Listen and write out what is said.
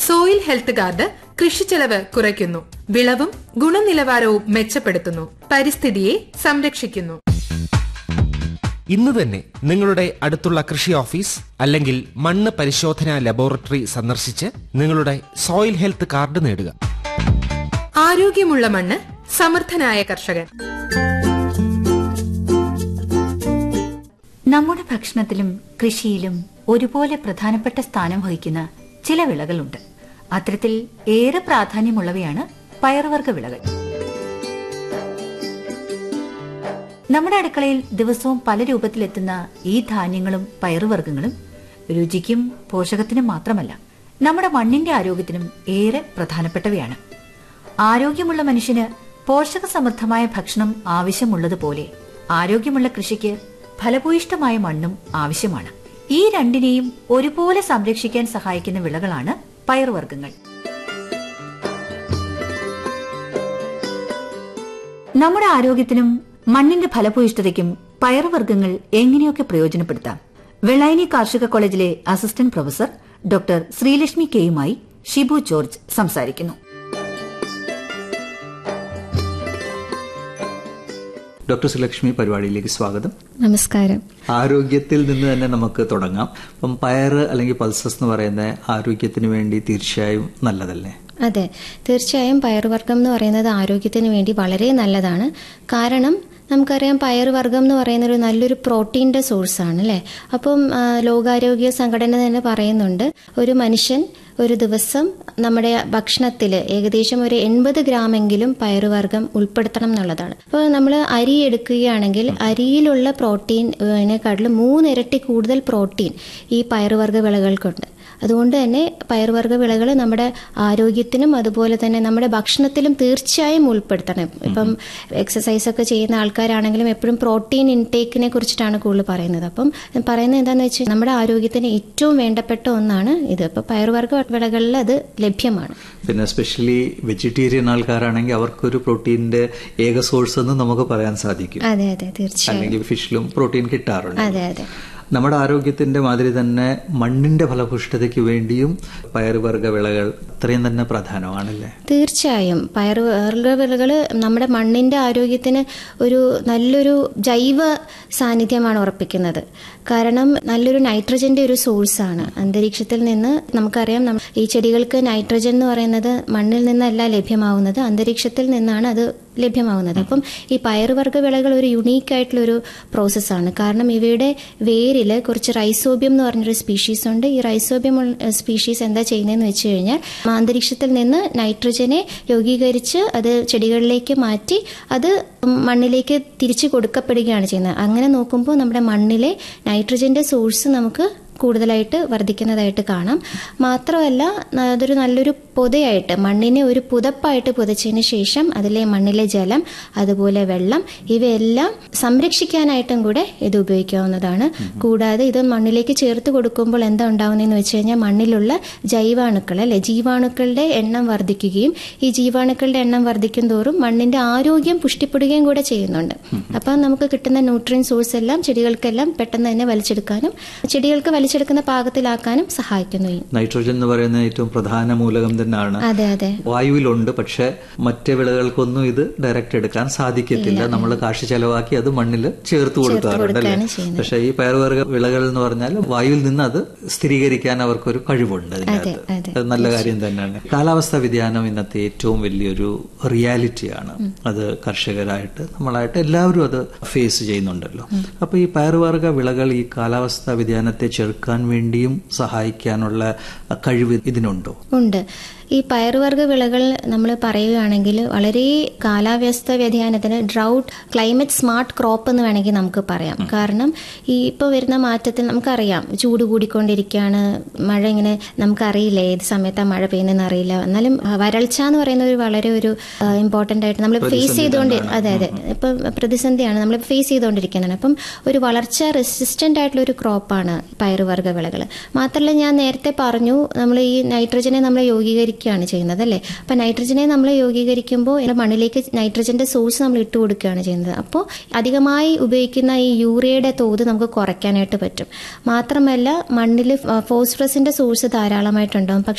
Soil health card കൃഷിച്ചെലവ് കുറയ്ക്കുന്നു വിളവും ഗുണനിലവാരവും മെച്ചപ്പെടുത്തുന്നു പരിസ്ഥിതിയെ സംരക്ഷിക്കുന്നു ഇന്ന് തന്നെ നിങ്ങളുടെ അടുത്തുള്ള കൃഷി ഓഫീസ് അല്ലെങ്കിൽ മണ്ണ് പരിശോധനാ ലബോറട്ടറി സന്ദർശിച്ച് നിങ്ങളുടെ സോയിൽ ഹെൽത്ത് കാർഡ് നേടുക ആരോഗ്യമുള്ള മണ്ണ് സമർത്ഥനായ കർഷകൻ നമ്മുടെ ഭക്ഷണത്തിലും കൃഷിയിലും ഒരുപോലെ പ്രധാനപ്പെട്ട സ്ഥാനം വഹിക്കുന്ന ചില വിളകളുണ്ട് അത്തരത്തിൽ ഏറെ പ്രാധാന്യമുള്ളവയാണ് പയറുവർഗ വിളകൾ നമ്മുടെ അടുക്കളയിൽ ദിവസവും പല രൂപത്തിലെത്തുന്ന ഈ ധാന്യങ്ങളും പയറുവർഗ്ഗങ്ങളും രുചിക്കും പോഷകത്തിനും മാത്രമല്ല നമ്മുടെ മണ്ണിന്റെ ആരോഗ്യത്തിനും ഏറെ പ്രധാനപ്പെട്ടവയാണ് ആരോഗ്യമുള്ള മനുഷ്യന് പോഷകസമൃദ്ധമായ ഭക്ഷണം ആവശ്യമുള്ളതുപോലെ ആരോഗ്യമുള്ള കൃഷിക്ക് ഫലഭൂയിഷ്ടമായ മണ്ണും ആവശ്യമാണ് ഈ രണ്ടിനെയും ഒരുപോലെ സംരക്ഷിക്കാൻ സഹായിക്കുന്ന വിളകളാണ് പയറുവർഗ്ഗങ്ങൾ നമ്മുടെ ആരോഗ്യത്തിനും മണ്ണിന്റെ ഫലഭൂയിഷ്ഠതയ്ക്കും പയറുവർഗ്ഗങ്ങൾ എങ്ങനെയൊക്കെ പ്രയോജനപ്പെടുത്താം വെള്ളായണി കാർഷിക കോളേജിലെ അസിസ്റ്റന്റ് പ്രൊഫസർ ഡോക്ടർ ശ്രീലക്ഷ്മി കെയുമായി ഷിബു ജോർജ് സംസാരിക്കുന്നു ഡോക്ടർ സുലക്ഷ്മി പരിപാടിയിലേക്ക് സ്വാഗതം നമസ്കാരം ആരോഗ്യത്തിൽ നിന്ന് തന്നെ നമുക്ക് തുടങ്ങാം അപ്പം പയറ് അല്ലെങ്കിൽ പൾസസ് എന്ന് പറയുന്ന ആരോഗ്യത്തിന് വേണ്ടി തീർച്ചയായും നല്ലതല്ലേ അതെ തീർച്ചയായും പയറുവർഗ്ഗം എന്ന് പറയുന്നത് ആരോഗ്യത്തിന് വേണ്ടി വളരെ നല്ലതാണ് കാരണം നമുക്കറിയാം പയറുവർഗ്ഗം എന്ന് പറയുന്ന ഒരു നല്ലൊരു പ്രോട്ടീൻ്റെ സോഴ്സാണ് അല്ലേ അപ്പം ആ, ലോകാരോഗ്യ സംഘടന തന്നെ പറയുന്നുണ്ട് ഒരു മനുഷ്യൻ ഒരു ദിവസം നമ്മുടെ ഭക്ഷണത്തിൽ ഏകദേശം ഒരു എൺപത് ഗ്രാമെങ്കിലും പയറുവർഗ്ഗം ഉൾപ്പെടുത്തണം എന്നുള്ളതാണ് അപ്പോൾ നമ്മൾ അരി എടുക്കുകയാണെങ്കിൽ അരിയിലുള്ള പ്രോട്ടീനെക്കാട്ടിലും മൂന്നിരട്ടി കൂടുതൽ പ്രോട്ടീൻ ഈ പയറുവർഗ്ഗ വിളകൾക്കുണ്ട് അതുകൊണ്ട് തന്നെ പയറുവർഗ്ഗ വിളകൾ നമ്മുടെ ആരോഗ്യത്തിനും അതുപോലെ തന്നെ നമ്മുടെ ഭക്ഷണത്തിലും തീർച്ചയായും ഉൾപ്പെടുത്തണം ഇപ്പം എക്സസൈസ് ഒക്കെ ചെയ്യുന്ന ആൾക്കാരാണെങ്കിലും എപ്പോഴും പ്രോട്ടീൻ ഇൻടേക്കിനെ കുറിച്ചിട്ടാണ് കൂടുതൽ പറയുന്നത് അപ്പം പറയുന്നത് എന്താണെന്ന് വെച്ചാൽ നമ്മുടെ ആരോഗ്യത്തിന് ഏറ്റവും വേണ്ടപ്പെട്ട ഒന്നാണ് ഇത് ഇപ്പം പയറുവർഗ്ഗ വിളകളിൽ അത് ലഭ്യമാണ് പിന്നെ സ്പെഷ്യലി വെജിറ്റേറിയൻ ആൾക്കാരാണെങ്കിൽ അവർക്കൊരു പ്രോട്ടീനിന്റെ ഏക സോഴ്സ് എന്ന് നമുക്ക് പറയാൻ സാധിക്കും അതെ അതെ തീർച്ചയായും അല്ലെങ്കിൽ ഫിഷിലും പ്രോട്ടീൻ കിട്ടാറുണ്ട് അതെ അതെ നമ്മുടെ ആരോഗ്യത്തിന്റെ മാതിരി തന്നെ മണ്ണിന്റെ ഫലപുഷ്ടതയ്ക്ക് വേണ്ടിയും പയറുവർഗ വിളകൾ അത്രയും തന്നെ പ്രധാനമാണല്ലേ തീർച്ചയായും പയറുവർഗ്ഗ വിളകൾ നമ്മുടെ മണ്ണിന്റെ ആരോഗ്യത്തിന് ഒരു നല്ലൊരു ജൈവ സാന്നിധ്യമാണ് ഉറപ്പിക്കുന്നത് കാരണം നല്ലൊരു നൈട്രജന്റെ ഒരു സോഴ്സാണ് അന്തരീക്ഷത്തിൽ നിന്ന് നമുക്കറിയാം നമ്മ- ഈ ചെടികൾക്ക് നൈട്രജൻ എന്ന് പറയുന്നത് മണ്ണിൽ നിന്നല്ല ലഭ്യമാവുന്നത് അന്തരീക്ഷത്തിൽ നിന്നാണ് അത് ലഭ്യമാവുന്നത് അപ്പം ഈ പയറുവർഗ്ഗ വിളകൾ ഒരു യുണീക്ക് ആയിട്ടുള്ള ഒരു പ്രോസസ്സാണ് കാരണം ഇവയുടെ വേരിൽ കുറച്ച് റൈസോബിയം എന്ന് പറഞ്ഞൊരു സ്പീഷീസ് ഉണ്ട് ഈ റൈസോബിയം സ്പീഷീസ് എന്താ ചെയ്യുന്നതെന്ന് വെച്ച് കഴിഞ്ഞാൽ അന്തരീക്ഷത്തിൽ നിന്ന് നൈട്രജനെ യോഗീകരിച്ച് അത് ചെടികളിലേക്ക് മാറ്റി അത് മണ്ണിലേക്ക് തിരിച്ചു കൊടുക്കപ്പെടുകയാണ് ചെയ്യുന്നത് അങ്ങനെ നോക്കുമ്പോൾ നമ്മുടെ മണ്ണിലെ നൈട്രജന്റെ സോഴ്സ് നമുക്ക് കൂടുതലായിട്ട് വർദ്ധിക്കുന്നതായിട്ട് കാണാം മാത്രമല്ല ന- അതൊരു നല്ലൊരു പൊതയായിട്ട് മണ്ണിനെ ഒരു പുതപ്പായിട്ട് പുതച്ചതിന് ശേഷം അതിലെ മണ്ണിലെ ജലം അതുപോലെ വെള്ളം ഇവയെല്ലാം സംരക്ഷിക്കാനായിട്ടും കൂടെ ഇത് ഉപയോഗിക്കാവുന്നതാണ് കൂടാതെ ഇത് മണ്ണിലേക്ക് ചേർത്ത് കൊടുക്കുമ്പോൾ എന്താ ഉണ്ടാവുന്നതെന്ന് വെച്ച് കഴിഞ്ഞാൽ മണ്ണിലുള്ള ജൈവാണുക്കൾ അല്ലെ ജീവാണുക്കളുടെ എണ്ണം വർദ്ധിക്കുകയും ഈ ജീവാണുക്കളുടെ എണ്ണം വർദ്ധിക്കും തോറും മണ്ണിന്റെ ആരോഗ്യം പുഷ്ടിപ്പെടുകയും കൂടെ ചെയ്യുന്നുണ്ട് അപ്പം നമുക്ക് കിട്ടുന്ന ന്യൂട്രിയൻ സോഴ്സ് എല്ലാം ചെടികൾക്കെല്ലാം പെട്ടെന്ന് തന്നെ വലിച്ചെടുക്കാനും ചെടികൾക്ക് വലിച്ചെടുക്കുന്ന പാകത്തിലാക്കാനും സഹായിക്കുന്നു ഈ നൈട്രോജൻ എന്ന് പറയുന്ന ഏറ്റവും പ്രധാന മൂലകം തന്നെയാണ് അതെ അതെ വായുവിലുണ്ട് പക്ഷെ മറ്റ് വിളകൾക്കൊന്നും ഇത് ഡയറക്റ്റ് എടുക്കാൻ സാധിക്കത്തില്ല നമ്മൾ കാശ് ചെലവാക്കി അത് മണ്ണിൽ ചേർത്ത് കൊടുക്കാറുണ്ട് അല്ലേ കൊടുക്കുകയാണ് ചെയ്യുന്നത്. പക്ഷെ ഈ പയറുവർഗ വിളകൾ എന്ന് പറഞ്ഞാൽ വായുവിൽ നിന്ന് അത് സ്ഥിരീകരിക്കാൻ അവർക്കൊരു കഴിവുണ്ട് അതിനകത്ത് അതെ. അത് നല്ല കാര്യം തന്നെയാണ് കാലാവസ്ഥാ വ്യതിയാനം ഇന്നത്തെ ഏറ്റവും വലിയൊരു റിയാലിറ്റിയാണ് അത് കർഷകരായിട്ട് നമ്മളായിട്ട് എല്ലാവരും അത് ഫേസ് ചെയ്യുന്നുണ്ടല്ലോ അപ്പൊ ഈ പയറുവർഗ വിളകൾ ഈ കാലാവസ്ഥാ വ്യതിയാനത്തെ ചെറുക്കാൻ വേണ്ടിയും സഹായിക്കാനുള്ള കഴിവ് ഇതിനുണ്ടോ ഉണ്ട് ഈ പയറുവർഗ്ഗ വിളകൾ നമ്മൾ പറയുകയാണെങ്കിൽ വളരെ കാലാവസ്ഥ വ്യതിയാനത്തിന് ഡ്രൗട്ട് ക്ലൈമറ്റ് സ്മാർട്ട് ക്രോപ്പ് എന്ന് വേണമെങ്കിൽ നമുക്ക് പറയാം കാരണം ഈ ഇപ്പോൾ വരുന്ന മാറ്റത്തിൽ നമുക്കറിയാം ചൂട് കൂടിക്കൊണ്ടിരിക്കുകയാണ് മഴ ഇങ്ങനെ നമുക്കറിയില്ല ഏത് സമയത്താണ് മഴ പെയ്യുന്നതെന്ന് അറിയില്ല എന്നാലും ആ, വരൾച്ച എന്ന് പറയുന്ന ഒരു വളരെ ഒരു ഇമ്പോർട്ടൻ്റ് ആയിട്ട് നമ്മൾ ഫേസ് ചെയ്തുകൊണ്ട് അതെ അതെ ഇപ്പം പ്രതിസന്ധിയാണ് നമ്മൾ ഫേസ് ചെയ്തുകൊണ്ടിരിക്കുന്നതാണ് അപ്പം ഒരു വളർച്ച റെസിസ്റ്റൻ്റ് ആയിട്ടുള്ള ഒരു ക്രോപ്പാണ് പയറുവർഗ്ഗ വിളകൾ മാത്രമല്ല ഞാൻ നേരത്തെ പറഞ്ഞു നമ്മൾ ഈ നൈട്രജനെ നമ്മൾ യോഗീകരിക്കുകയാണ് ചെയ്യുന്നത് അല്ലേ അപ്പം നൈട്രജനെ നമ്മൾ യോഗീകരിക്കുമ്പോൾ ഇതിന്റെ മണ്ണിലേക്ക് നൈട്രജന്റെ സോഴ്സ് നമ്മൾ ഇട്ട് കൊടുക്കുകയാണ് ചെയ്യുന്നത് അപ്പോൾ അധികമായി ഉപയോഗിക്കുന്ന ഈ യൂറിയയുടെ തോത് നമുക്ക് കുറയ്ക്കാനായിട്ട് പറ്റും മാത്രമല്ല മണ്ണിൽ ഫോസ്ഫറസിന്റെ സോഴ്സ് ധാരാളമായിട്ടുണ്ടാകും